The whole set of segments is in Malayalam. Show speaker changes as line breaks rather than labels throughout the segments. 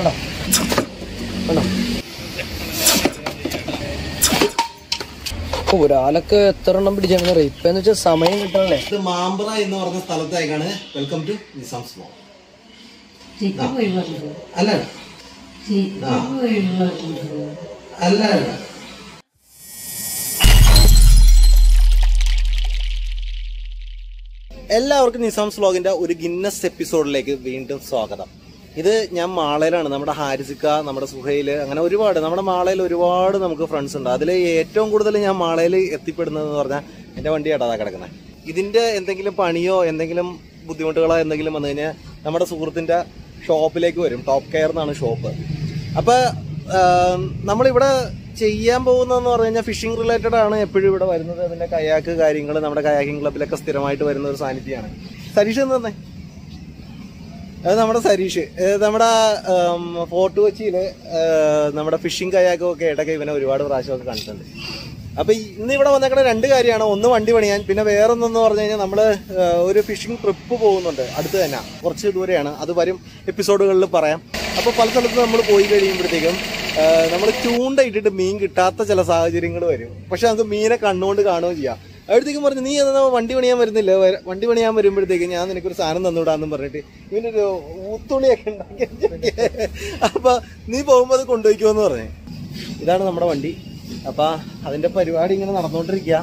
കണ്ടോ കണ്ടോ ഒരാളൊക്കെ എത്ര എണ്ണം പിടിച്ചാണെന്ന് അറിയാം ഇപ്പൊ എന്ന് വെച്ചാൽ സമയം കിട്ടണല്ലേ
ഇത് മാമ്പ്ര എന്ന് പറഞ്ഞ സ്ഥലത്തേക്കാണ് വെൽക്കം ടു നിസാം സ്മോ അല്ല അല്ല അല്ല എല്ലാവർക്കും നിസാംസ് വ്ലോഗിന്റെ ഒരു ഗിന്നസ് എപ്പിസോഡിലേക്ക് വീണ്ടും സ്വാഗതം ഇത് ഞാൻ മാളയിലാണ് നമ്മുടെ ഹാരിസിക്ക നമ്മുടെ സുഹൈല് അങ്ങനെ ഒരുപാട് നമ്മുടെ മാളയിൽ ഒരുപാട് നമുക്ക് ഫ്രണ്ട്സ് ഉണ്ട് അതിൽ ഏറ്റവും കൂടുതൽ ഞാൻ മാളയിൽ എത്തിപ്പെടുന്നതെന്ന് പറഞ്ഞാൽ എൻ്റെ വണ്ടി അതാ കിടക്കുന്നത് ഇതിന്റെ എന്തെങ്കിലും പണിയോ എന്തെങ്കിലും ബുദ്ധിമുട്ടുകളോ എന്തെങ്കിലും വന്നു കഴിഞ്ഞാൽ നമ്മുടെ സുഹൃത്തിന്റെ ഷോപ്പിലേക്ക് വരും ടോപ്പ് കെയർ എന്നാണ് ഷോപ്പ് അപ്പൊ ആം, നമ്മളിവിടെ ചെയ്യാൻ പോകുന്നതെന്ന് പറഞ്ഞു കഴിഞ്ഞാൽ ഫിഷിംഗ് റിലേറ്റഡ് ആണ് എപ്പോഴും ഇവിടെ വരുന്നത് അതിന്റെ കയാക്ക് കാര്യങ്ങൾ നമ്മുടെ കയാക്കിംഗ് ക്ലബിലൊക്കെ സ്ഥിരമായിട്ട് വരുന്ന ഒരു സാന്നിധ്യമാണ് സരീഷ് എന്ന് തന്നെ അത് നമ്മുടെ സരീഷ് ഏഹ് നമ്മുടെ ആം, ഫോർട്ട് കൊച്ചിയില് ഏഹ്, നമ്മുടെ ഫിഷിംഗ് കയാക്കും ഒക്കെ ഇടയ്ക്ക് ഇവനെ ഒരുപാട് പ്രാവശ്യമൊക്കെ കണ്ടിട്ടുണ്ട് അപ്പൊ ഈ- ഇന്ന് ഇവിടെ വന്നേക്കണ രണ്ട് കാര്യമാണ് ഒന്ന് വണ്ടി പണിയാൻ പിന്നെ വേറൊന്നെന്ന് പറഞ്ഞു കഴിഞ്ഞാൽ നമ്മള് ഏഹ്, ഒരു ഫിഷിംഗ് ട്രിപ്പ് പോകുന്നുണ്ട് അടുത്ത് തന്നെ കുറച്ച് ദൂരെയാണ് അത് വരും എപ്പിസോഡുകളിൽ പറയാം അപ്പൊ പല സ്ഥലത്ത് നമ്മൾ പോയി കഴിയുമ്പോഴത്തേക്കും നമ്മൾ ചൂണ്ട ഇട്ടിട്ട് മീൻ കിട്ടാത്ത ചില സാഹചര്യങ്ങൾ വരും പക്ഷെ നമുക്ക് മീനെ കണ്ണുകൊണ്ട് കാണുകയും ചെയ്യാം അവിടത്തേക്കും പറഞ്ഞു നീ എന്നാ വണ്ടി പണിയാൻ വരുന്നില്ല വര- വണ്ടി പണിയാൻ വരുമ്പോഴത്തേക്ക് ഞാൻ നിനക്കൊരു സാധനം തന്നുവിടാന്നും പറഞ്ഞിട്ട് ഇവനൊരു ഊത്തുണിയൊക്കെ ഉണ്ടാക്കി വെച്ചിട്ട് അപ്പൊ നീ പോകുമ്പോ അത് കൊണ്ടുപോയിക്കോന്ന് പറഞ്ഞു ഇതാണ് നമ്മുടെ വണ്ടി അപ്പൊ അതിന്റെ പരിപാടി ഇങ്ങനെ നടന്നുകൊണ്ടിരിക്കുക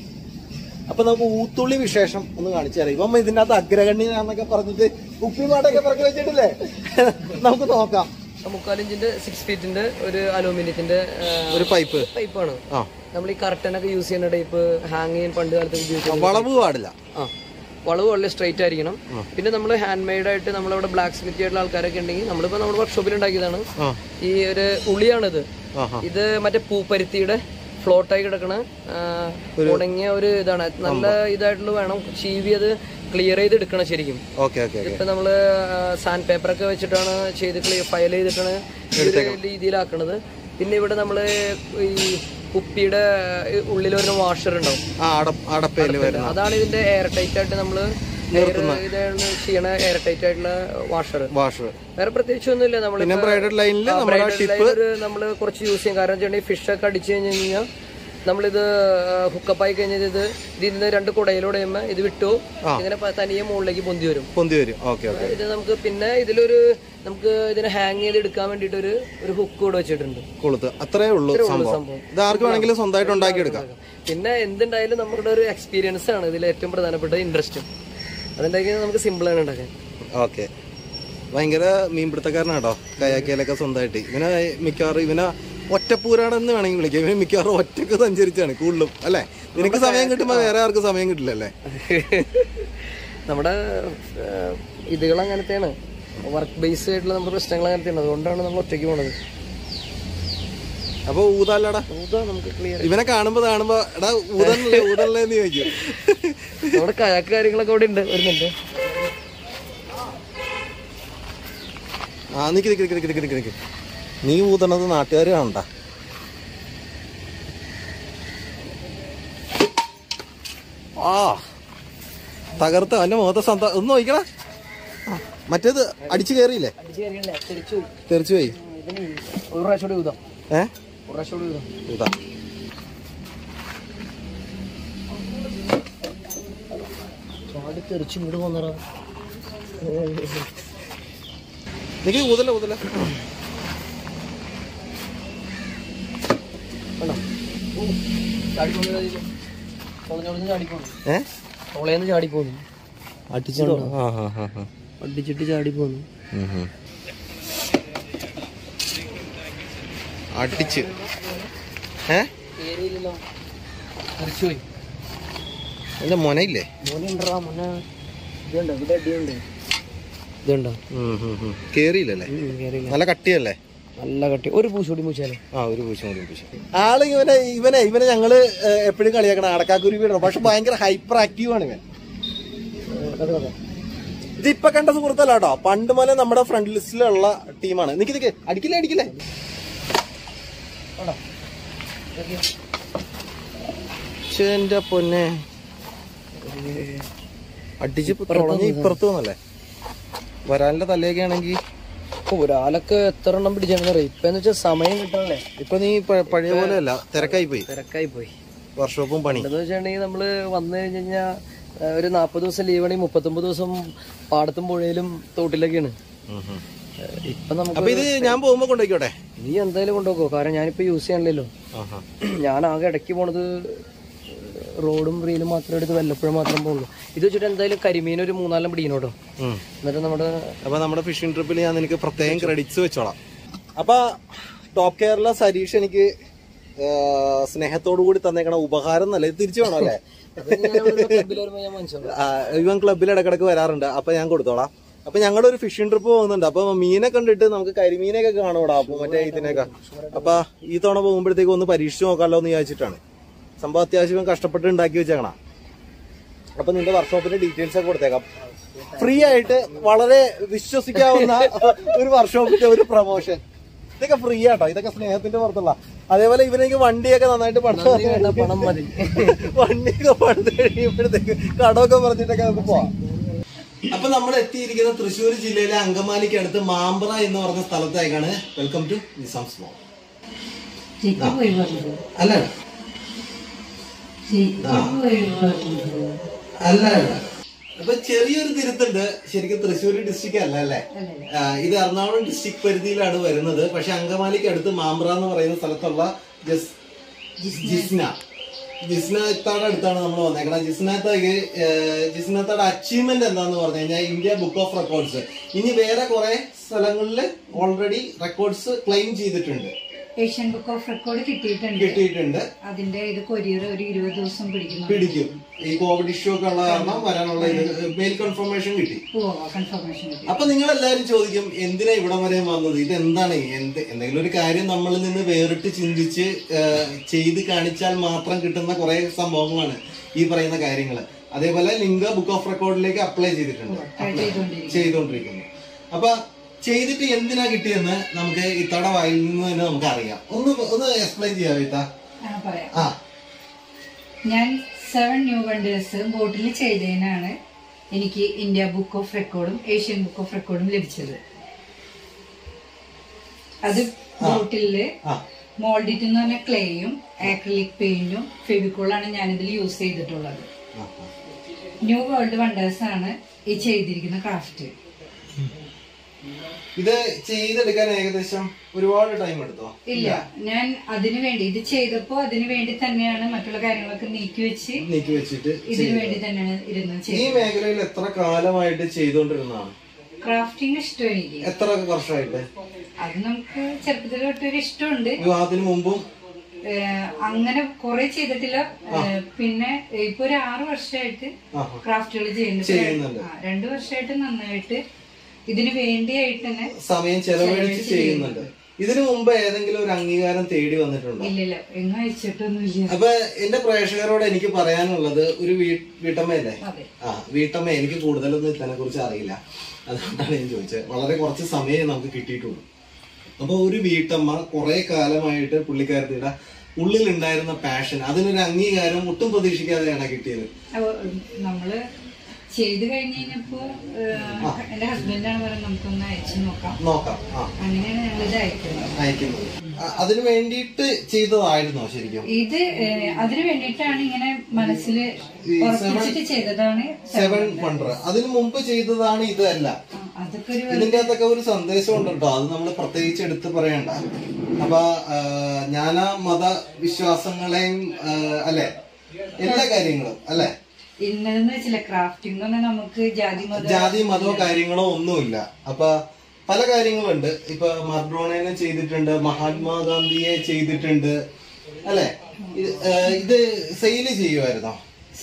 അപ്പൊ നമുക്ക് ഊത്തുള്ളി വിശേഷം ഒന്ന് കാണിച്ചു തരാം ഇവൻ ഇതിന്റെ അകത്ത് അഗ്രഗണ്യനാന്നൊക്കെ പറഞ്ഞിട്ട് ഉപ്പിമാടൊക്കെ പറക്കി വെച്ചിട്ടില്ലേ നമുക്ക് നോക്കാം
മുക്കാലിഞ്ചിന്റെ സിക്സ് ഫീറ്റിന്റെ ഒരു അലൂമിനിയത്തിന്റെ
ഒരു പൈപ്പ്
ടൈപ്പാണ്
ആ
നമ്മൾ ഈ കർട്ടൻ ഒക്കെ യൂസ് ചെയ്യുന്ന ടൈപ്പ് ഹാങ് ചെയ്യാൻ പണ്ട് കാലത്ത് ഉപയോഗിക്കുന്നത്
വളവ് പാടില്ല
ആ വളവ് വളരെ സ്ട്രൈറ്റ് ആയിരിക്കണം പിന്നെ നമ്മൾ ഹാൻഡ് മെയ്ഡ് ആയിട്ട് നമ്മളിവിടെ ബ്ലാക്ക് സ്മിത്ത് ആയിട്ടുള്ള ആൾക്കാരൊക്കെ ഉണ്ടെങ്കിൽ നമ്മളിപ്പോ നമ്മുടെ വർക്ക്ഷോപ്പിൽ ഉണ്ടാക്കിയതാണ്
ആ
ഈ ഒരു ഉളിയാണിത്
ആഹാ
ഇത് മറ്റേ പൂപ്പരുത്തിയുടെ ഫ്ലോട്ടായി കിടക്കണ ആ, ഉണങ്ങിയ ഒരു ഇതാണ് നല്ല ഇതായിട്ടുള്ള വേണം ചീവി അത് ക്ലിയർ ചെയ്ത് എടുക്കണം ശരിക്കും
ഓക്കെ ഓക്കെ ഓക്കെ
ഇപ്പൊ നമ്മള് സാൻഡ് പേപ്പർ ഒക്കെ വെച്ചിട്ടാണ് ചെയ്ത് ക്ലിയർ ഫയൽ ചെയ്തിട്ടാണ് ഈ ഒരു രീതിയിലാക്കണത് പിന്നെ ഇവിടെ നമ്മള് ഈ കുപ്പിയുടെ ഉള്ളിൽ ഒരു വാഷർ ഉണ്ടാവും
ആ അട അടപ്പയില് വരുന്ന
അതാണ് ഇതിന്റെ എയർ ടൈറ്റ് ആയിട്ട് നമ്മള് air ഇതാണ് ചെയ്യണ എയർ ടൈറ്റ് ആയിട്ടുള്ള വാഷർ
വാഷർ
വേറെ പ്രത്യേകിച്ച് ഒന്നുമില്ല നമ്മൾ
പിന്നെ ബ്രൈഡൽ ലൈനിൽ നമ്മുടെ ടിപ്പ്
നമ്മൾ കുറച്ച് യൂസ് ചെയ്യും കാരണം വെച്ചിട്ടുണ്ടെങ്കിൽ ഫിഷ് ഒക്കെ അടിച്ചു കഴിഞ്ഞ് കഴിഞ്ഞാൽ നമ്മളിത് ഹുക്കപ്പ് ആയി കഴിഞ്ഞാൽ ഇത് ഇതിൽ നിന്ന് രണ്ട് കുടയിലൂടെ ചെയ്യുമ്പോൾ ഇത് വിട്ടു ഇങ്ങനെ പ- തനിയെ മുകളിലേക്ക് പൊന്തി വരും
പൊന്തി വരും ഓക്കെ ഓക്കെ
ഇത് നമുക്ക് പിന്നെ ഇതിലൊരു നമുക്ക് ഇതിനെ ഹാങ് ചെയ്ത് എടുക്കാൻ വേണ്ടിയിട്ട് ഒരു ഒരു ഹുക്ക് കൂടെ വെച്ചിട്ടുണ്ട്
കൊളുത്ത് അത്രേ ഉള്ളൂ സംഭവം
സംഭവം.
ഇത് ആർക്ക് വേണമെങ്കിലും സ്വന്തമായിട്ട് ഉണ്ടാക്കിയെടുക്കാം
പിന്നെ എന്തുണ്ടായാലും നമ്മുടെ ഒരു എക്സ്പീരിയൻസ് ആണ് ഇതിൽ ഏറ്റവും പ്രധാനപ്പെട്ട ഇൻട്രസ്റ്റ് അതുണ്ടാക്കി നമുക്ക് സിമ്പിൾ ആണ് ഉണ്ടാക്കാൻ
ഓക്കെ ഭയങ്കര മീൻപിടുത്തക്കാരനാട്ടോ കയാക്കിയാലൊക്കെ സ്വന്തമായിട്ട് ഇവനെ മിക്കവാറും ഇവനെ ഒറ്റപ്പൂരാണെന്ന് വേണമെങ്കിൽ വിളിക്കാം ഇവന് മിക്കവാറും ഒറ്റക്ക് സഞ്ചരിച്ചാണ് കൂടുതലും അല്ലേ നിനക്ക് സമയം കിട്ടുമ്പോൾ വേറെ ആർക്കും സമയം കിട്ടില്ല അല്ലേ
നമ്മുടെ ഏഹ്, ഇതുകൾ അങ്ങനത്തെയാണ് വർക്ക് ബേസ് ആയിട്ടുള്ള നമ്മുടെ പ്രശ്നങ്ങൾ അങ്ങനത്തെയാണ് അതുകൊണ്ടാണ് നമ്മൾ ഒറ്റയ്ക്ക് പോണത്
അപ്പൊ ഊതാല്ലടാ
ഊതാ നമുക്ക് ക്ലിയർ
ഇവനെ കാണുമ്പോ കാണുമ്പോ എടാ ഊതല്ലേ ഊതല്ലേ എന്ന് ചോദിക്കും
നമ്മുടെ കയാക്ക് കാര്യങ്ങളൊക്കെ ഇവിടെ ഉണ്ട് വരുന്നുണ്ട്
ആ നിക്ക് നിക്ക് നിക്ക് നിക്ക് നിക്ക് നിക്ക് നീ ഊതണത് നാട്ടുകാർ കാണണ്ട ആ തകർത്ത അവന്റെ മുഖത്തെ സന്ത ഒന്ന് നോക്കിക്കടാ ആ, മറ്റേത് അടിച്ചു കയറിയില്ലേ
അടിച്ച് കയറിയല്ലേ തിരിച്ചു പോയി.
തെറിച്ചു പോയി
ഇതിന് ഒരു പ്രാവശ്യം കൂടി ഊതാം
ഏ
ഒരു പ്രാവശ്യം കൂടി ഊതാം
ഊതാ
ചാടി തെറിച്ച് ഇങ്ങോട്ട് പോന്നറാ
നിക്ക് ഊതല്ല ഊതല്ല
കണ്ടോ ചാടിപ്പോന്നു തൊളഞ്ഞോളിന്ന് ചാടിപ്പോന്നു
ഏ
തൊളയെന്ന് ചാടിപ്പോന്നു
അടിച്ചു ആ ഹാ ഹാ ഹാ
അടിച്ചിട്ട് ചാടിപ്പോന്നു
ഉം ഉം. അടിച്ച് ഏ
ഏരിയയിലല്ലോ തെറിച്ചു പോയി
അതിന്റെ മൊനയില്ലേ
മോനെ ഉണ്ടറാ മോനെ ഇതുണ്ടോ ഇവിടെ അടിയുണ്ട് ഇതുണ്ടോ
കേറിയില്ലല്ലേ
ഉം, കേറിയില്ല.
നല്ല കട്ടിയല്ലേ
നല്ല കട്ടി ഒരു പൂച്ചൂടി മൂച്ചാലേ
ആ ഒരു പൂച്ച കൂടി പൂച്ച ആള് ഇവനെ ഇവനെ ഇവനെ ഞങ്ങള് എപ്പോഴും കളിയാക്കണ അടക്കാക്കുരുവിടണം പക്ഷെ ഭയങ്കര ഹൈപ്പർ ആക്റ്റീവ് ആണ് ഇവൻ ഇതിപ്പൊ കണ്ട സുഹൃത്തല്ല കേട്ടോ പണ്ട് മുതലേ നമ്മുടെ ഫ്രണ്ട് ലിസ്റ്റിലുള്ള ടീമാണ് നിക്ക് നിക്ക് അടിക്കില്ലേ അടിക്കില്ലേ ശ്ശേ, എന്റെ പൊന്നെ അടിച്ച് തുളഞ്ഞ് ഇപ്പുറത്ത് വന്നല്ലേ വരാലിന്റെ തലയൊക്കെ ആണെങ്കിൽ
ഒരാളൊക്കെ എത്ര എണ്ണം പിടിച്ചെന്നറിയാം ഇപ്പൊ എന്ന് വെച്ചാൽ സമയം കിട്ടണല്ലേ
ഇപ്പൊ നീ പ- പഴയ പോലെ അല്ല തിരക്കായി പോയി
തിരക്കായി പോയി
വർക്ക്ഷോപ്പും പണി
എന്താന്ന് വെച്ചിട്ടുണ്ടെങ്കിൽ നമ്മള് വന്നു കഴിഞ്ഞ് കഴിഞ്ഞാൽ ഒരു നാപ്പത് ദിവസം ലീവ് ആണെങ്കിൽ മുപ്പത്തൊമ്പത് ദിവസം പാടത്തും പുഴയിലും തോട്ടിലൊക്കെയാണ്
ഉം ഉം.
ഏഹ് ഇപ്പൊ നമുക്ക്
അപ്പൊ ഇത് ഞാൻ പോകുമ്പോ കൊണ്ടുപോയിക്കോട്ടെ
നീ എന്തായാലും കൊണ്ടുപോക്കോ കാരണം ഞാനിപ്പോ യൂസ് ചെയ്യണില്ലല്ലോ
ആഹാ.
ഞാൻ ആകെ ഇടയ്ക്ക് പോണത് റോഡും റീലും മാത്രം എടുത്ത് വല്ലപ്പോഴും മാത്രം പോകുള്ളൂ ഇത് വെച്ചിട്ട് എന്തായാലും കരിമീൻ ഒരു മൂന്നാലും പിടിക്കണോട്ടോ
ഉം.
എന്നിട്ട് നമ്മുടെ
അപ്പൊ നമ്മുടെ ഫിഷിംഗ് ട്രിപ്പിൽ ഞാൻ നിനക്ക് പ്രത്യേകം ക്രെഡിറ്റ്സ് വെച്ചോളാം അപ്പൊ ടോപ്പ് കേരള സരീഷ് എനിക്ക് ആ, സ്നേഹത്തോടു കൂടി തന്നേക്കണ ഉപകാരം എന്നല്ല ഇത് തിരിച്ചു വേണം അല്ലേ
ക്ലബിൽ വരുമ്പോൾ ഞാൻ മനസ്സിലാവും
ആ, ഇവൻ ക്ലബിൽ ഇടക്കിടക്ക് വരാറുണ്ട് അപ്പൊ ഞാൻ കൊടുത്തോളാം അപ്പൊ ഞങ്ങളുടെ ഒരു ഫിഷിംഗ് ട്രിപ്പ് പോകുന്നുണ്ട് അപ്പൊ മീനെ കണ്ടിട്ട് നമുക്ക് കരിമീനൊക്കെ കാണൂടാ അപ്പൊ മറ്റേ ഇതിനൊക്കെ അപ്പൊ ഈ തവണ പോകുമ്പോഴത്തേക്ക് ഒന്ന് പരീക്ഷിച്ച് നോക്കാമല്ലോ എന്ന് വിചാരിച്ചിട്ടാണ് സംഭവം അത്യാവശ്യം ഇവൻ കഷ്ടപ്പെട്ട് ഉണ്ടാക്കി വെച്ചേക്കണ അപ്പൊ നിന്റെ വർക്ക്ഷോപ്പിന്റെ ഡീറ്റെയിൽസ് ഒക്കെ കൊടുത്തേക്കാം ഫ്രീ ആയിട്ട് വളരെ വിശ്വസിക്കാവുന്ന ഒരു വർക്ക്ഷോപ്പിന്റെ ഒരു പ്രൊമോഷൻ ഇതൊക്കെ ഫ്രീ ആട്ടോ ഇതൊക്കെ സ്നേഹത്തിന്റെ പുറത്തുള്ള അതേപോലെ ഇവനെനിക്ക് വണ്ടിയൊക്കെ നന്നായിട്ട് പഠിച്ചു
നീ വേണ്ട പണം മതി
വണ്ടിയൊക്കെ പണിത് കഴിയുമ്പോഴത്തേക്ക് കടമൊക്കെ പറഞ്ഞിട്ടൊക്കെ നമുക്ക് പോവാം അപ്പൊ നമ്മൾ എത്തിയിരിക്കുന്ന തൃശ്ശൂർ ജില്ലയിലെ അങ്കമാലിക്ക് അടുത്ത് മാമ്പ്ര എന്ന് പറഞ്ഞ സ്ഥലത്തേക്കാണ് വെൽക്കം ടു നിസാം സ്മോൾ
ചേച്ചി പോയി പറഞ്ഞത്
അല്ല
ചേച്ചി പോയി പറഞ്ഞത്
അല്ല അല്ല അപ്പൊ ചെറിയൊരു തിരുത്തുണ്ട് ശരിക്കും തൃശ്ശൂർ ഡിസ്ട്രിക്ട് അല്ല അല്ലേ ആ, ഇത് എറണാകുളം ഡിസ്ട്രിക്ട് പരിധിയിലാണ് വരുന്നത് പക്ഷെ അങ്കമാലിക്ക് അടുത്ത് മാമ്പ്ര എന്ന് പറയുന്ന സ്ഥലത്തുള്ള ജസ് ജിസ്ന ജിസ്നത്താടെ അടുത്താണ് നമ്മൾ വന്നേക്കുന്നത് ജിസ്നത്തേക്ക് ജിസ്നത്താടെ അച്ചീവ്മെന്റ് എന്താന്ന് പറഞ്ഞു കഴിഞ്ഞാൽ ഇന്ത്യ ബുക്ക് ഓഫ് റെക്കോർഡ്സ് ഇനി വേറെ കുറെ സ്ഥലങ്ങളിൽ ഓൾറെഡി റെക്കോർഡ്സ് ക്ലെയിം ചെയ്തിട്ടുണ്ട്
ഏഷ്യൻ ബുക്ക് ഓഫ് റെക്കോർഡ് കിട്ടിയിട്ടുണ്ട്
കിട്ടിയിട്ടുണ്ട്
അതിന്റെ ഇത് കൊരിയർ ഒരു ഇരുപത് ദിവസം പിടിക്കുന്നു
പിടിക്കും ഈ കോവിഡ് ഇഷ്യൂ ഒക്കെ ഉള്ള കാരണം വരാനുള്ള ഇത് മെയിൽ കൺഫർമേഷൻ കിട്ടി
പോവാ കൺഫർമേഷൻ കിട്ടി
അപ്പൊ നിങ്ങൾ എല്ലാരും ചോദിക്കും എന്തിനാ ഇവിടെ വരെ വന്നത് ഇത് എന്താണ് എന്ത് എന്തെങ്കിലും ഒരു കാര്യം നമ്മളിൽ നിന്ന് വേറിട്ട് ചിന്തിച്ച് ആ, ചെയ്ത് കാണിച്ചാൽ മാത്രം കിട്ടുന്ന കുറെ സംഭവങ്ങളാണ് ഈ പറയുന്ന കാര്യങ്ങൾ അതേപോലെ ലിംഗ ബുക്ക് ഓഫ് റെക്കോർഡിലേക്ക് അപ്ലൈ ചെയ്തിട്ടുണ്ട്
ട്രൈ ചെയ്തുകൊണ്ടിരിക്കും
ചെയ്തുകൊണ്ടിരിക്കുന്നു അപ്പൊ ചെയ്തിട്ട് എന്തിനാ കിട്ടിയെന്ന് നമുക്ക് ഇത്തവണ വായിൽ നിന്ന് തന്നെ നമുക്ക് അറിയാം ഒന്ന് ഒന്ന് എക്സ്പ്ലെയിൻ ചെയ്യാം ഇത്ത
ആ പറയാം
ആ
ഞാൻ സെവൻ ന്യൂ വണ്ടേഴ്സ് ബോട്ടിൽ ചെയ്തതിനാണ് എനിക്ക് ഇന്ത്യ ബുക്ക് ഓഫ് റെക്കോർഡും ഏഷ്യൻ ബുക്ക് ഓഫ് റെക്കോർഡും ലഭിച്ചത് അത് ബോട്ടില്
ആ
മോൾഡിറ്റ് എന്ന് പറഞ്ഞ ക്ലേയും ആക്രിലിക് പെയിന്റും ഫെവിക്കോളാണ് ഞാനിതിൽ യൂസ് ചെയ്തിട്ടുള്ളത്
ആ, ആ.
ന്യൂ വേൾഡ് വണ്ടേഴ്സ് ആണ് ഈ ചെയ്തിരിക്കുന്ന ക്രാഫ്റ്റ്
ഇത് ചെയ്തെടുക്കാൻ ഏകദേശം ഒരുപാട് ടൈം എടുത്തോ
ഇല്ല ഞാൻ അതിനു വേണ്ടി ഇത് ചെയ്തപ്പോ അതിനു വേണ്ടി തന്നെയാണ് മറ്റുള്ള കാര്യങ്ങളൊക്കെ നീക്കി വെച്ച്
നീക്കി വെച്ചിട്ട്
ഇതിനു വേണ്ടി തന്നെയാണ് ഇരുന്ന്
ഈ
ചെയ്തത്
മേഖലയിൽ എത്ര കാലമായിട്ട് ചെയ്തുകൊണ്ടിരുന്നതാണ്
ക്രാഫ്റ്റിംഗ് ഇഷ്ടം എനിക്ക്
എത്ര വർഷമായിട്ട്
അത് നമുക്ക് ചെറുപ്പത്തിൽ തൊട്ടൊരു ഇഷ്ടമുണ്ട്
വിവാഹത്തിന് മുമ്പും
ഏഹ് അങ്ങനെ കുറെ ചെയ്തിട്ടില്ല ഏഹ് പിന്നെ ഇപ്പൊ ഒരു ആറു വർഷമായിട്ട്
ആഹാ.
ക്രാഫ്റ്റുകൾ ചെയ്യുന്നുണ്ട്
ചെയ്യുന്നുണ്ട്.
ആ, രണ്ടു വർഷമായിട്ട് നന്നായിട്ട് ഇതിന് വേണ്ടിയായിട്ട് തന്നെ
സമയം ചെലവഴിച്ച് ചെയ്യുന്നുണ്ട് ഇതിനു മുമ്പ് ഏതെങ്കിലും ഒരു അംഗീകാരം തേടി വന്നിട്ടുണ്ടോ
ഇല്ലില്ല എങ്ങും അയച്ചിട്ടൊന്നുമില്ല
അപ്പൊ എന്റെ പ്രേക്ഷകരോട് എനിക്ക് പറയാനുള്ളത് ഒരു വീ- വീട്ടമ്മയല്ലേ
അതെ
ആ വീട്ടമ്മ എനിക്ക് കൂടുതലൊന്നും ഇതിനെ കുറിച്ച് അറിയില്ല അതുകൊണ്ടാണ് ഞാൻ ചോദിച്ചത് വളരെ കുറച്ച് സമയമേ നമുക്ക് കിട്ടിയിട്ടുള്ളൂ അപ്പൊ ഒരു വീട്ടമ്മ കുറെ കാലമായിട്ട് പുള്ളിക്കാരത്തിയുടെ ഉള്ളിലുണ്ടായിരുന്ന പാഷൻ അതിനൊരു അംഗീകാരം ഒട്ടും പ്രതീക്ഷിക്കാതെയാണ് കിട്ടിയത്
അപ്പൊ നമ്മള് ചെയ്ത് കഴിഞ്ഞ് കഴിഞ്ഞപ്പോ ഏഹ്, എന്റെ ഹസ്ബൻഡാണ് പറയുന്നത് നമുക്കൊന്ന് അയച്ചു നോക്കാം
നോക്കാം ആ
അങ്ങനെയാണ് ഞങ്ങൾ ഇത് അയക്കുന്നത്
അയക്കുന്നത് അ- അതിനു വേണ്ടിയിട്ട് ചെയ്തതായിരുന്നോ ശരിക്കും
ഇത് ഏഹ്, അതിന് വേണ്ടിയിട്ടാണ് ഇങ്ങനെ മനസ്സിൽ ഉറപ്പിച്ചിട്ട് ചെയ്തതാണ്
സെവൻ വണ്ടർ അതിനു മുമ്പ് ചെയ്തതാണ് ഇതല്ല
ആ, അതൊക്കെ ഒരു
ഇതിന്റെ അകത്തൊക്കെ ഒരു സന്ദേശം ഉണ്ട് കേട്ടോ അത് നമ്മൾ പ്രത്യേകിച്ച് എടുത്ത് പറയണ്ട അപ്പൊ ആ, നാനാ മത വിശ്വാസങ്ങളെയും ആ, അല്ലെ എല്ലാ കാര്യങ്ങളും അല്ലെ
ഇന്നതെന്ന് വെച്ചില്ല ക്രാഫ്റ്റിംഗ് എന്ന് പറഞ്ഞാൽ നമുക്ക് ജാതി മത
ജാതി മതമോ കാര്യങ്ങളോ ഒന്നുമില്ല അപ്പൊ പല കാര്യങ്ങളുണ്ട് ഇപ്പൊ മർഡോണേനെ ചെയ്തിട്ടുണ്ട് മഹാത്മാഗാന്ധിയെ ചെയ്തിട്ടുണ്ട് അല്ലെ ഇത് ആ, ഇത് സെയില് ചെയ്യുമായിരുന്നോ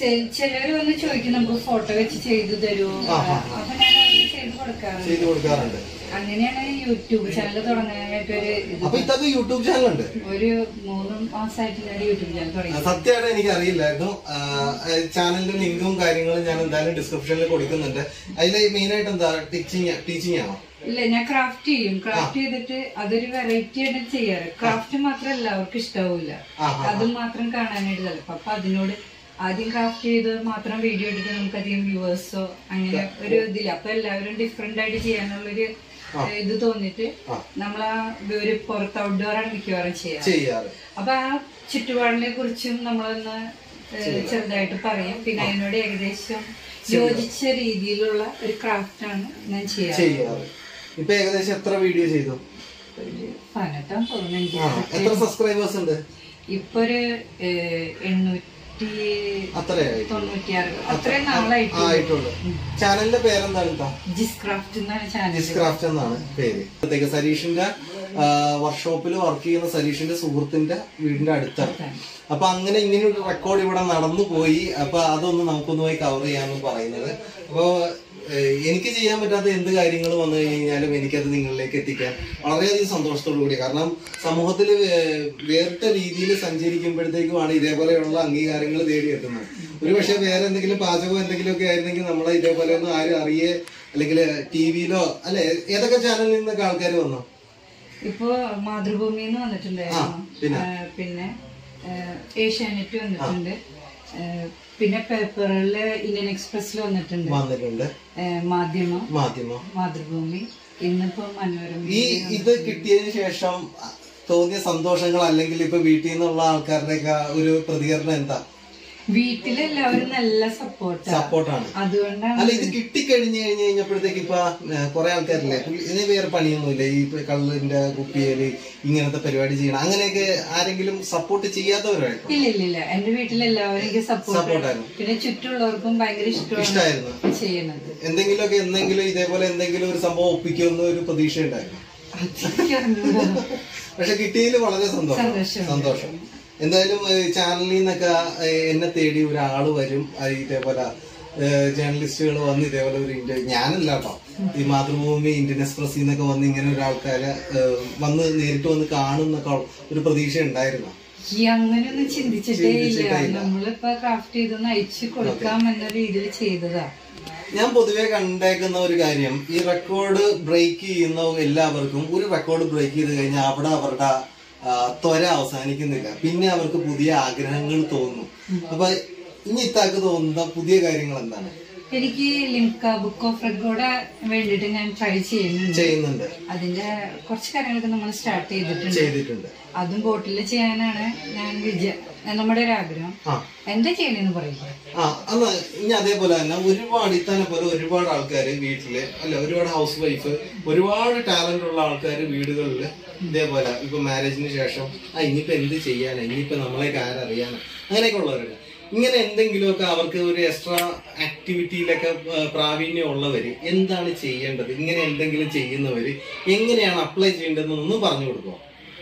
ചിലര് വന്ന് ചോദിക്കും നമുക്ക് ഫോട്ടോ വെച്ച് ചെയ്തു തരുമോ അപ്പൊ ഞാൻ അത് ചെയ്ത് കൊടുക്കാറുണ്ട്
ചെയ്തു കൊടുക്കാറുണ്ട്
അങ്ങനെയാണ് യൂട്യൂബ് ചാനൽ തുടങ്ങാനായിട്ട് ഒരു ഇത്
അപ്പൊ ഇതൊക്കെ യൂട്യൂബ് ചാനലുണ്ട്
ഒരു മൂന്ന് മാസമായിട്ട് ഞാൻ യൂട്യൂബ് ചാനൽ തുടങ്ങി
സത്യമായിട്ട് എനിക്ക് അറിയില്ലായിരുന്നു ചാനലിന്റെ ലിങ്കും കാര്യങ്ങളും ഞാൻ എന്തായാലും ഡിസ്ക്രിപ്ഷനിൽ കൊടുക്കുന്നുണ്ട് അതിൽ മെയിൻ ആയിട്ട് എന്താ ടീച്ചിങ് ടീച്ചിങ് ആണോ
ഇല്ല ഞാൻ ക്രാഫ്റ്റ് ചെയ്യും ക്രാഫ്റ്റ് ചെയ്തിട്ട് അതൊരു വെറൈറ്റി ആയിട്ട് ചെയ്യാറ് ക്രാഫ്റ്റ് മാത്രം എല്ലാവർക്കും ഇഷ്ടാവൂല അത് മാത്രം കാണാനായിട്ട് ചിലപ്പോ അപ്പൊ അതിനോട് ആദ്യം ക്രാഫ്റ്റ് ചെയ്ത് മാത്രം വീഡിയോ എടുത്ത് നമുക്ക് അധികം വ്യൂവേഴ്സോ അങ്ങനെ ഒരു ഇതില്ല അപ്പൊ എല്ലാവരും ഡിഫറെന്റ് ആയിട്ട് ചെയ്യാനുള്ളൊരു ഇത് തോന്നിട്ട് നമ്മളാ ഒരു പുറത്ത് ഔട്ട്ഡോറാണ് മിക്കവാറും ചെയ്യാറ്
ചെയ്യാറ്
അപ്പൊ ആ ചുറ്റുപാടിനെ കുറിച്ചും നമ്മളൊന്ന് ഏഹ്, ചെറുതായിട്ട് പറയും പിന്നെ അതിനോട് ഏകദേശം യോജിച്ച രീതിയിലുള്ള ഒരു ക്രാഫ്റ്റ് ആണ് ഞാൻ ചെയ്യാറ്
ചെയ്യാറ് ഇപ്പൊ ഏകദേശം എത്ര വീഡിയോ ചെയ്തു
ഒരു പതിനെട്ടാം തോന്നുന്നു
ആ എത്ര സബ്സ്ക്രൈബേഴ്സ് ഉണ്ട്
ഇപ്പൊ ഒരു ഏഹ്, എണ്ണൂറ്റി
അത്രയായി
തൊണ്ണൂറ്റിയാറ് അത്രയും നാളായിട്ട്
ആയിട്ടുള്ളൂ ചാനലിന്റെ പേരെന്താണ് ഇതാ
ജിസ് ക്രാഫ്റ്റ് എന്നാണ് ചാനൽ
ജിസ് ക്രാഫ്റ്റ് എന്നാണ് പേര് പ്രത്യേക സരീഷിന്റെ വർക്ക്ഷോപ്പിൽ വർക്ക് ചെയ്യുന്ന സരീഷിന്റെ സുഹൃത്തിന്റെ വീടിന്റെ അടുത്താണ് അപ്പൊ അങ്ങനെ ഇങ്ങനെ ഒരു റെക്കോർഡ് ഇവിടെ നടന്നു പോയി അപ്പൊ അതൊന്ന് നമുക്കൊന്ന് പോയി കവർ ചെയ്യാന്ന് പറയുന്നത് അപ്പൊ ഏഹ്, എനിക്ക് ചെയ്യാൻ പറ്റാത്ത എന്ത് കാര്യങ്ങൾ വന്നു കഴിഞ്ഞാലും എനിക്കത് നിങ്ങളിലേക്ക് എത്തിക്കാൻ വളരെയധികം സന്തോഷത്തോടു കൂടി കാരണം സമൂഹത്തിൽ വേറിട്ട രീതിയിൽ സഞ്ചരിക്കുമ്പോഴത്തേക്കുമാണ് ഇതേപോലെയുള്ള അംഗീകാരങ്ങൾ തേടിയെത്തുന്നത് ഒരു പക്ഷെ വേറെ എന്തെങ്കിലും പാചകം എന്തെങ്കിലുമൊക്കെ ആയിരുന്നെങ്കിൽ നമ്മളെ ഇതേപോലെ ഒന്നും ആരും അറിയേ അല്ലെങ്കിൽ ടി വിയിലോ അല്ലെ ഏതൊക്കെ ചാനലിൽ നിന്നൊക്കെ ആൾക്കാർ വന്നു
ഇപ്പൊ മാതൃഭൂമിന്ന് വന്നിട്ടുണ്ടായിരുന്നു
പിന്നെ?
ആ, പിന്നെ ഏഷ്യാനെറ്റ് വന്നിട്ടുണ്ട് ആ, പിന്നെ പേപ്പറില് ഇന്ത്യൻ എക്സ്പ്രസ്സിൽ വന്നിട്ടുണ്ട്
വന്നിട്ടുണ്ട്
ആ, മാധ്യമം
മാധ്യമം
മാതൃഭൂമി ഇന്നിപ്പോ മനോരമ
ഈ ഇത് കിട്ടിയതിന് ശേഷം തോന്നിയ സന്തോഷങ്ങൾ അല്ലെങ്കിൽ ഇപ്പൊ വീട്ടിൽ നിന്നുള്ള ആൾക്കാരുടെയൊക്കെ ഒരു പ്രതികരണം എന്താ
വീട്ടിലെല്ലാവരും നല്ല സപ്പോർട്ടാണ്
സപ്പോർട്ടാണ്
അതുകൊണ്ടാണ്
അല്ല ഇത് കിട്ടിക്കഴിഞ്ഞ് കഴിഞ്ഞ് കഴിഞ്ഞപ്പോഴത്തേക്ക് ഇപ്പൊ കുറെ ആൾക്കാരില്ലേ പുള്ളി- ഇതിന് വേറെ പണിയൊന്നുമില്ല ഈ ഇപ്പൊ കള്ളിന്റെ കുപ്പിയല് ഇങ്ങനത്തെ പരിപാടി ചെയ്യണം അങ്ങനെയൊക്കെ ആരെങ്കിലും സപ്പോർട്ട് ചെയ്യാത്തവരായിരുന്നു
ഇല്ല ഇല്ല ഇല്ല എന്റെ വീട്ടിലെല്ലാവരും എനിക്ക് സപ്പോർട്ട്
സപ്പോർട്ടായിരുന്നു
പിന്നെ ചുറ്റുമുള്ളവർക്കും ഭയങ്കര ഇഷ്ടമാണ്
ഇഷ്ടമായിരുന്നു
ചെയ്യണത്
എന്തെങ്കിലുമൊക്കെ എന്തെങ്കിലും ഇതേപോലെ എന്തെങ്കിലും ഒരു സംഭവം ഒപ്പിക്കുമെന്ന് ഒരു പ്രതീക്ഷ ഉണ്ടായിരുന്നു
അതെനിക്ക് അറിഞ്ഞൂടാ.
പക്ഷെ കിട്ടിയതിൽ വളരെ സന്തോഷം
സന്തോഷം.
സന്തോഷം എന്തായാലും ഏഹ്, ചാനലിൽ നിന്നൊക്കെ ഏഹ്, എന്നെ തേടി ഒരാള് വരും അത് ഇതേപോലെ ജേർണലിസ്റ്റുകൾ വന്ന് ഇതേപോലെ ഒരു ഇന്റർവ്യൂ ഞാനല്ല കേട്ടോ ഈ മാതൃഭൂമി ഇന്ത്യൻ എക്സ്പ്രസിൽ നിന്നൊക്കെ വന്ന് ഇങ്ങനെ ഒരാൾക്കാരെ ഏഹ്, വന്ന് നേരിട്ട് വന്ന് കാണുന്നൊക്കെ ഒരു പ്രതീക്ഷ ഉണ്ടായിരുന്നു
ഈ അങ്ങനെയൊന്നും ചിന്തിച്ചിട്ടേ ഇല്ല നമ്മളിപ്പോ ക്രാഫ്റ്റ് ചെയ്തൊന്ന് അയച്ചു കൊടുക്കാം എന്ന രീതിയിൽ ചെയ്തതാ
ഞാൻ പൊതുവെ കണ്ടേക്കുന്ന ഒരു കാര്യം ഈ റെക്കോർഡ് ബ്രേക്ക് ചെയ്യുന്ന എല്ലാവർക്കും ഒരു റെക്കോർഡ് ബ്രേക്ക് ചെയ്ത് കഴിഞ്ഞാൽ അവിടെ അവരുടെ ആ, ത്വര അവസാനിക്കുന്നില്ല പിന്നെ അവർക്ക് പുതിയ ആഗ്രഹങ്ങൾ തോന്നും അപ്പൊ ഇനി ഇത്താക്ക് തോന്നുന്ന പുതിയ കാര്യങ്ങൾ എന്താണ്
എനിക്ക് ലിംക ബുക്ക് ഓഫ് റെക്കോർഡ് വേണ്ടിയിട്ട് ഞാൻ ട്രൈ ചെയ്യുന്നുണ്ട്
ചെയ്യുന്നുണ്ട്
അതിന്റെ കുറച്ച് കാര്യങ്ങളൊക്കെ നമ്മൾ സ്റ്റാർട്ട് ചെയ്തിട്ടുണ്ട്
ചെയ്തിട്ടുണ്ട്
അതും ബോട്ടിൽ ചെയ്യാനാണ് ഞാൻ വിജയ നമ്മുടെ ഒരു ആഗ്രഹം
ആ
എന്താ ചെയ്യണെന്ന് പറയില്ല
ആ അന്ന് ഇനി അതേപോലെ തന്നെ ഒരുപാട് ഇത്തന്നെ പോലെ ഒരുപാട് ആൾക്കാർ വീട്ടില് അല്ല ഒരുപാട് ഹൗസ് വൈഫ് ഒരുപാട് ടാലന്റ് ഉള്ള ആൾക്കാർ വീടുകളിൽ ഇതേപോലെ ഇപ്പൊ മാരേജിന് ശേഷം ആ ഇനിയിപ്പോ എന്ത് ചെയ്യാനാ ഇനിയിപ്പോ നമ്മളെയൊക്കെ ആരറിയാനാ അങ്ങനെയൊക്കെ ഉള്ളവരുണ്ട് ഇങ്ങനെ എന്തെങ്കിലുമൊക്കെ അവർക്ക് ഒരു എക്സ്ട്രാ ആക്ടിവിറ്റിയിലൊക്കെ ആ, പ്രാവീണ്യം ഉള്ളവര് എന്താണ് ചെയ്യേണ്ടത് ഇങ്ങനെ എന്തെങ്കിലും ചെയ്യുന്നവര് എങ്ങനെയാണ് അപ്ലൈ ചെയ്യേണ്ടതെന്ന് ഒന്ന് പറഞ്ഞു കൊടുക്കുമോ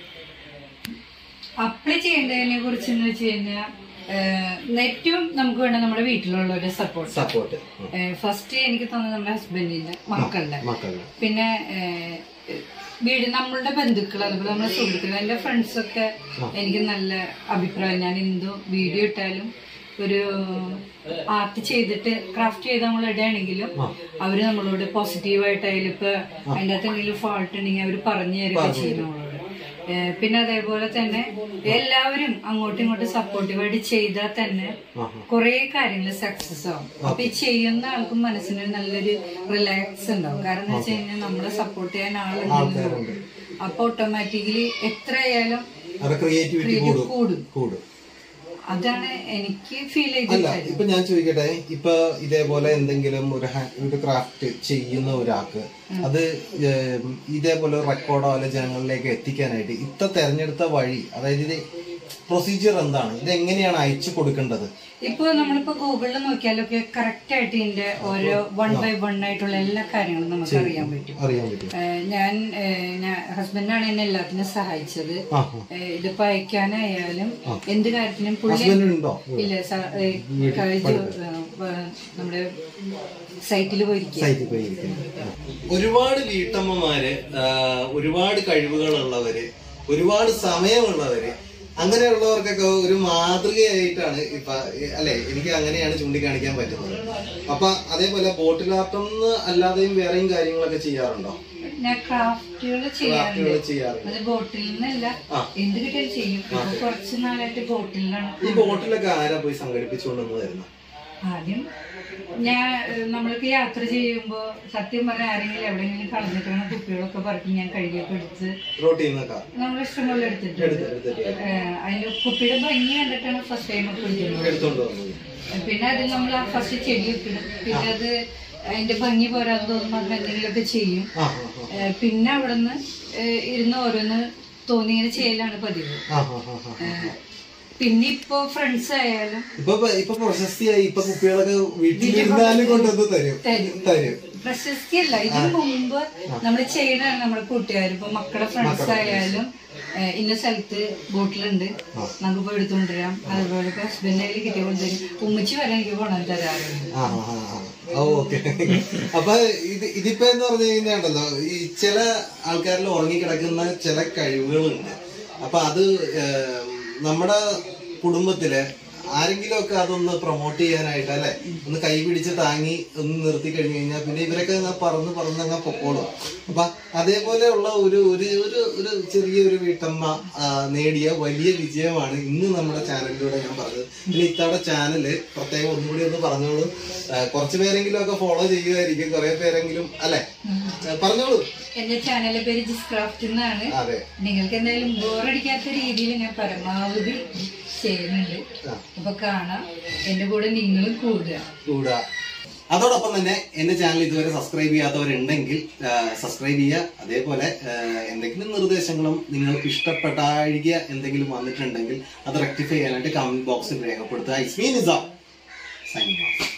അപ്ലൈ ചെയ്യേണ്ടതിനെ കുറിച്ച് എന്ന് വെച്ച് കഴിഞ്ഞാൽ ഏറ്റവും നമുക്ക് വേണ്ട നമ്മുടെ വീട്ടിലുള്ളവരുടെ സപ്പോർട്ട്
സപ്പോർട്ട്
ഫസ്റ്റ് എനിക്ക് തോന്നുന്നത് നമ്മുടെ ഹസ്ബൻഡിന്റെ മക്കളുടെ
മക്കളുടെ
പിന്നെ ഏഹ്, വീട് നമ്മളുടെ ബന്ധുക്കൾ അതുപോലെ നമ്മുടെ സുഹൃത്തുക്കൾ എന്റെ ഫ്രണ്ട്സ് ഒക്കെ എനിക്ക് നല്ല അഭിപ്രായം ഞാൻ എന്തോ വീഡിയോ ഇട്ടാലും ഒരു ആർട്ട് ചെയ്തിട്ട് ക്രാഫ്റ്റ് ചെയ്ത് നമ്മൾ ഇടുകയാണെങ്കിലും അവര് നമ്മളോട് പോസിറ്റീവായിട്ടായാലും ഇപ്പൊ അതിൻ്റെ അകത്ത് എന്തെങ്കിലും ഫാൾട്ട് ഉണ്ടെങ്കിൽ അവർ പറഞ്ഞു തരിക ചെയ്യും നമ്മളോട് ഏഹ് പിന്നെ അതേപോലെ തന്നെ എല്ലാവരും അങ്ങോട്ടും ഇങ്ങോട്ടും സപ്പോർട്ടീവായിട്ട് ചെയ്താൽ തന്നെ കുറെ കാര്യങ്ങൾ സക്സസ് ആവും അപ്പൊ ഈ ചെയ്യുന്ന ആൾക്കും മനസ്സിന് നല്ലൊരു റിലാക്സ് ഉണ്ടാവും കാരണം എന്ന് വെച്ച് കഴിഞ്ഞാൽ നമ്മളെ സപ്പോർട്ട് ചെയ്യാൻ ആളുണ്ടെങ്കിലും അപ്പൊ ഓട്ടോമാറ്റിക്കലി എത്രയായാലും
അവരുടെ ക്രിയേറ്റിവിറ്റി കൂടും
കൂടും
കൂടും
അതാണ് എനിക്ക് ഫീൽ
അല്ല
ചെയ്തത്
ഇപ്പൊ ഞാൻ ചോദിക്കട്ടെ ഇപ്പൊ ഇതേപോലെ എന്തെങ്കിലും ഒരു ഹാ- ഒരു ക്രാഫ്റ്റ് ചെയ്യുന്ന ഒരാൾക്ക് അത് ഏം, ഇതേപോലെ റെക്കോർഡോ അല്ലെ ജനങ്ങളിലേക്ക് എത്തിക്കാനായിട്ട് ഇത്ര തെരഞ്ഞെടുത്ത വഴി അതായത് ഇത് പ്രൊസീജിയർ എന്താണ് ഇത് എങ്ങനെയാണ് അയച്ചു കൊടുക്കേണ്ടത്
ഇപ്പൊ നമ്മളിപ്പോ ഗൂഗിളിൽ നോക്കിയാലൊക്കെ കറക്റ്റ് ആയിട്ട് ഇതിന്റെ ഓരോ വൺ ബൈ വൺ ആയിട്ടുള്ള എല്ലാ കാര്യങ്ങളും നമുക്ക് അറിയാൻ പറ്റും
അറിയാൻ പറ്റും
ഏഹ് ഞാൻ ഏഹ് ഞാൻ ഹസ്ബൻഡാണ് എന്നെ എല്ലാത്തിനും സഹായിച്ചത്
ആ
ഏഹ് ഇതിപ്പോ അയക്കാനായാലും എന്ത് കാര്യത്തിനും പുള്ളി
ഹസ്ബൻഡ് ഉണ്ടോ
ഇല്ല സ- ഏഹ് കഴിഞ്ഞു, ഏഹ് നമ്മുടെ സൈറ്റിൽ പോയിരിക്കുക
സൈറ്റിൽ പോയി ഇരിക്കുന്നത്. ഒരുപാട് വീട്ടമ്മമാര് ആ, ഒരുപാട് കഴിവുകളുള്ളവര് ഒരുപാട് സമയമുള്ളവര് അങ്ങനെയുള്ളവർക്കൊക്കെ ഒരു മാതൃകയായിട്ടാണ് ഇപ്പൊ അല്ലെ എനിക്ക് അങ്ങനെയാണ് ചൂണ്ടിക്കാണിക്കാൻ പറ്റുന്നത് അപ്പൊ അതേപോലെ ബോട്ടിൽ ആർട്ടൊന്ന് അല്ലാതെയും വേറെയും കാര്യങ്ങളൊക്കെ ചെയ്യാറുണ്ടോ
ഞാൻ ക്രാഫ്റ്റുകൾ ചെയ്യാറുണ്ട്
ക്രാഫ്റ്റുകൾ ചെയ്യാറുണ്ട്
അത് ബോട്ടിൽ നിന്നല്ല എന്ത് കിട്ടിയാലും ചെയ്യും ഇപ്പൊ കുറച്ച് നാളായിട്ട് ബോട്ടിലാണ്
ഈ ബോട്ടിലൊക്കെ ആരാ പോയി സംഘടിപ്പിച്ചുകൊണ്ടെന്ന് വരുന്നത്
ആദ്യം ഞാൻ ഏഹ്, നമ്മൾക്ക് യാത്ര ചെയ്യുമ്പോ സത്യം പറഞ്ഞാൽ ആരെങ്കിലും എവിടെയെങ്കിലും കളഞ്ഞിട്ടാണ് കുപ്പികളൊക്കെ പറക്കി ഞാൻ കഴുകിയൊക്കെ എടുത്ത്
റോട്ടിൽ നിന്നൊക്കെ
നമ്മൾ ഇഷ്ടംപോലെ എടുത്തിട്ടുണ്ട് ഏഹ്, അതിന്റെ കുപ്പിയുടെ ഭംഗി കണ്ടിട്ടാണ് ഫസ്റ്റ് ടൈം ഒക്കെ എടുക്കുന്നത്
എടുത്തോണ്ട് വന്നത്
പിന്നെ അത് നമ്മൾ ആ ഫസ്റ്റ് ചെടി ഇട്ടിടും പിന്നെ അത് അതിന്റെ ഭംഗി പോരാതെ തോന്നുമ്പോൾ അത് എന്തെങ്കിലുമൊക്കെ ചെയ്യും
ആ ആ ആ.
ഏഹ് പിന്നെ അവിടുന്ന് ഏഹ് ഇരുന്ന് ഓരോന്ന് തോന്നിങ്ങനെ ചെയ്യലാണ് പതിവ്
ആ ആ ആ ആ.
ഏഹ് പിന്നെ ഇപ്പോ ഫ്രണ്ട്സ് ആയാലും
ഇപ്പൊ ഇപ്പൊ പ്രശസ്തിയായി ഇപ്പൊ കുപ്പികളൊക്കെ വീട്ടിലിരുന്നാലും കൊണ്ടുവന്ന് തരും
തരും
തരും
പ്രശസ്തിയല്ല ഇതിനു മുമ്പ് നമ്മൾ ചെയ്യണതാണ് നമ്മുടെ കൂട്ടുകാർ ഇപ്പൊ മക്കളുടെ ഫ്രണ്ട്സ് ആയാലും ഏഹ് ഇന്ന സ്ഥലത്ത് ബോട്ടിലുണ്ട് നമുക്ക് പോയി എടുത്തുകൊണ്ടുവരാം അതുപോലെ ഇപ്പൊ ഹസ്ബൻഡിന്റെ കയ്യിൽ കിട്ടിയ കൊണ്ടുവരും ഉമ്മച്ചി വരെ എനിക്ക് കൊണ്ടു തരാറുണ്ട്
ആ ആ ആ ഓ ഓക്കെ അപ്പൊ ഇത് ഇതിപ്പോ എന്ന് പറഞ്ഞു കഴിഞ്ഞാണ്ടല്ലോ ഈ ചില ആൾക്കാരിൽ ഉറങ്ങിക്കിടക്കുന്ന ചില കഴിവുകളുണ്ട് അപ്പൊ അത് ഏം, നമ്മുടെ കുടുംബത്തില് ആരെങ്കിലും ഒക്കെ അതൊന്ന് പ്രൊമോട്ട് ചെയ്യാനായിട്ട് അല്ലെ ഒന്ന് കൈ പിടിച്ച് താങ്ങി ഒന്ന് നിർത്തി കഴിഞ്ഞു കഴിഞ്ഞാൽ പിന്നെ ഇവരൊക്കെ അങ്ങ് പറന്ന് പറന്ന് അങ്ങ് പൊക്കോളും അപ്പൊ അതേപോലെയുള്ള ഒരു ഒരു ഒരു ഒരു ചെറിയൊരു വീട്ടമ്മ ആ, നേടിയ വലിയ വിജയമാണ് ഇന്ന് നമ്മുടെ ചാനലിലൂടെ ഞാൻ പറഞ്ഞത് പിന്നെ ഇത്തവണ ചാനല് പ്രത്യേകം ഒന്നുകൂടി ഒന്ന് പറഞ്ഞോളൂ ആ, കുറച്ച് പേരെങ്കിലും ഒക്കെ ഫോളോ ചെയ്യുമായിരിക്കും കുറെ പേരെങ്കിലും അല്ലെ ആ, പറഞ്ഞോളൂ
എന്റെ ചാനലിന്റെ പേര് ജിസ് ക്രാഫ്റ്റ് എന്നാണ്
അതെ
നിങ്ങൾക്ക് എന്തായാലും ബോറടിക്കാത്ത രീതിയിൽ ഞാൻ പരമാവധി ചെയ്യുന്നുണ്ട് അപ്പൊ കാണാം എന്റെ കൂടെ നിങ്ങളും കൂടുക
കൂടാ അതോടൊപ്പം തന്നെ എന്റെ ചാനൽ ഇതുവരെ സബ്സ്ക്രൈബ് ചെയ്യാത്തവരുണ്ടെങ്കിൽ സബ്സ്ക്രൈബ് ചെയ്യുക അതേപോലെ ആ, എന്തെങ്കിലും നിർദ്ദേശങ്ങളും നിങ്ങൾക്ക് ഇഷ്ടപ്പെട്ടാഴിക എന്തെങ്കിലും വന്നിട്ടുണ്ടെങ്കിൽ അത് റെക്ടിഫൈ ചെയ്യാനായിട്ട് കമന്റ് ബോക്സിൽ രേഖപ്പെടുത്തുക ഇസ്മീൻ നിസാം സൈനിങ് ഓഫ്